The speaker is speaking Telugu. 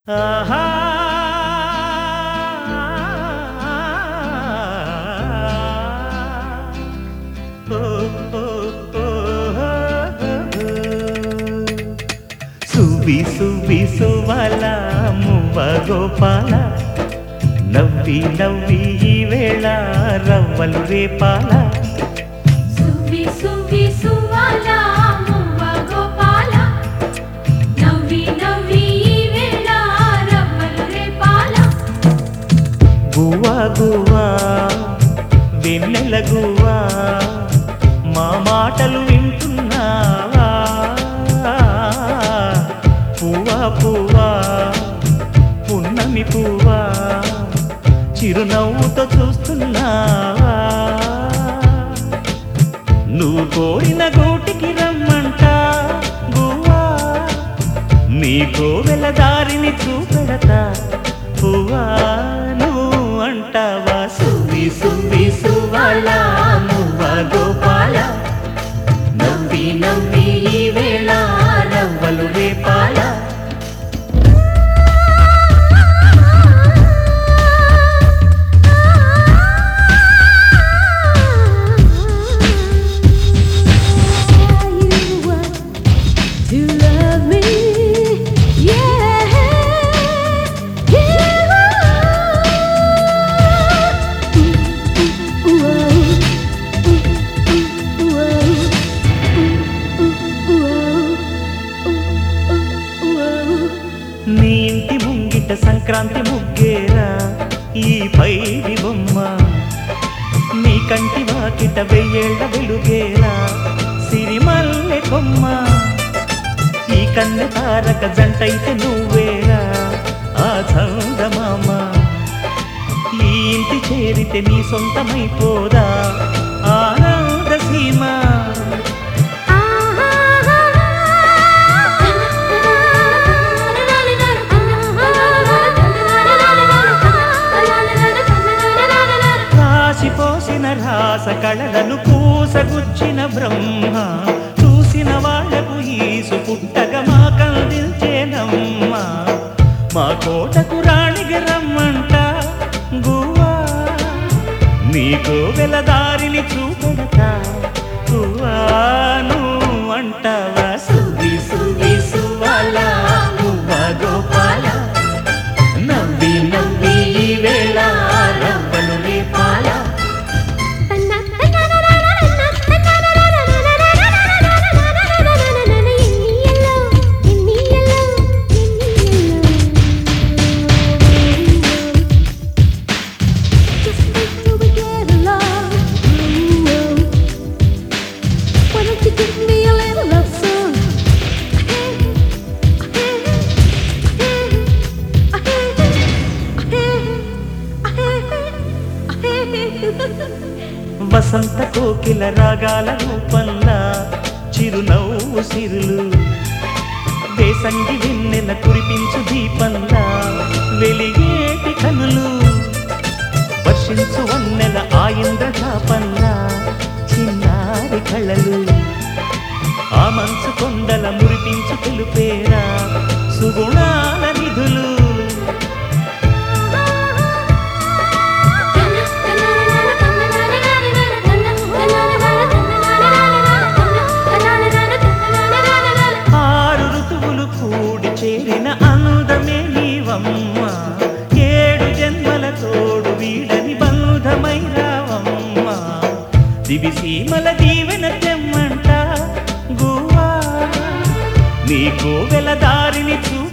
ఆహా ఓ, ఓ, ఓ, సువి సువి సువల మువ్వ గోపాల నవ్వి నవ్వి ఈ వేళ రవ్వలు రేపాల సువ్వి సువ్వి సువ్వాల మువ్వ గోపాల నవ్వి నవ్వి ఈ వేళ రవ్వలు రేపాల గువ్వా గువ్వా వెన్నెల గువ్వా మా మాటలు వింటున్నావా పువ్వా పువ్వా పున్నమి పువ్వా చిరునవ్వుతో చూస్తున్నావా నువ్వు కోరిన గూటికి రమ్మంట గువ్వా నీ కోవెల దారిని చూపెడతా పువ్వా నువ్వు అంటావా సువి సువి సువాల మువ్వ గోపాల నవ్వి నవ్వి ఈ వేళ నవ్వలు రేపాల To love me, yeah, నీ ఇంటి ముంగిట సంక్రాంతి ముగ్గేరా ఈ పైడి బొమ్మ నీ కంటి వాకిట వెయ్యేళ్ల వెలుగేరా సిరిమల్లె కొమ్మ ఈ కన్నె తారక జంటైతే నువ్వేరా ఆ చందమామ ఈ ఇంటి చేరితే నీ సొంతమైపోదా ఆనంద సీమ రాసిపోసిన రాస కళలను పూసగుచ్చిన బ్రహ్మ చూసిన వాళ్లకు ఈసు పుట్టగా మా కందించేనమ్మ మా కోటకు రాణికి రమ్మంట గువ్వా నీకు వెలదారిని చూపెడతా గువ్వా నువ్వు అంటావా సువి సువి సువాల గువ్వ గోపాల నవ్వి నవ్వి ఈ వేళ రవ్వలు రేపాల Why don't you give me a little love song? వసంత కోకిల రాగాల రూపంలా చిరునవ్వు సిరులు వేసంగి వెన్నెల కురిపించు దీపంలా వెలిగేటి కనులు వర్షించు వన్నెల ఆయింద్ర చాపంలా చిన్నారి కళలు ఆ మంచు కొండల మురిపించు తెలుపేరా సుగుణాల నిధులు ఆరు ఋతువులు కూడి చేరిన అందమే నీవమ్మ ఏడు జన్మల తోడు వీడని బంధమై రావమ్మ దివిసీమల దీవెన తెమ్మంట గువ్వా నీ కోవెల దారిని చూ